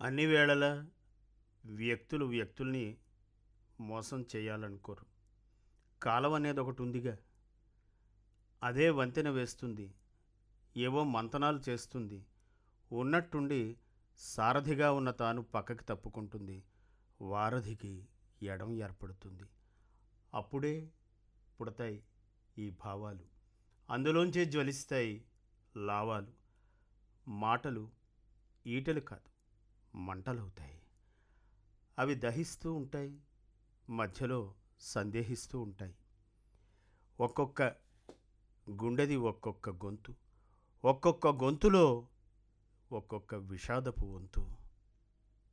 అన్ని వేళలా వ్యక్తులు వ్యక్తుల్ని మోసం చేయాలనుకోరు కాలం అనేది ఒకటి ఉందిగా అదే వంతెన వేస్తుంది ఏవో మంతనాలు చేస్తుంది ఉన్నట్టుండి సారథిగా ఉన్న తాను పక్కకి తప్పుకుంటుంది వారధికి ఎడం ఏర్పడుతుంది అప్పుడే పుడతాయి ఈ భావాలు అందులోంచే జ్వలిస్తాయి లావాలు మాటలు ఈటలు కాదు మంటలవుతాయి అవి దహిస్తూ ఉంటాయి మధ్యలో సందేహిస్తూ ఉంటాయి ఒక్కొక్క గుండెది ఒక్కొక్క గొంతు ఒక్కొక్క గొంతులో ఒక్కొక్క విషాదపు వంతు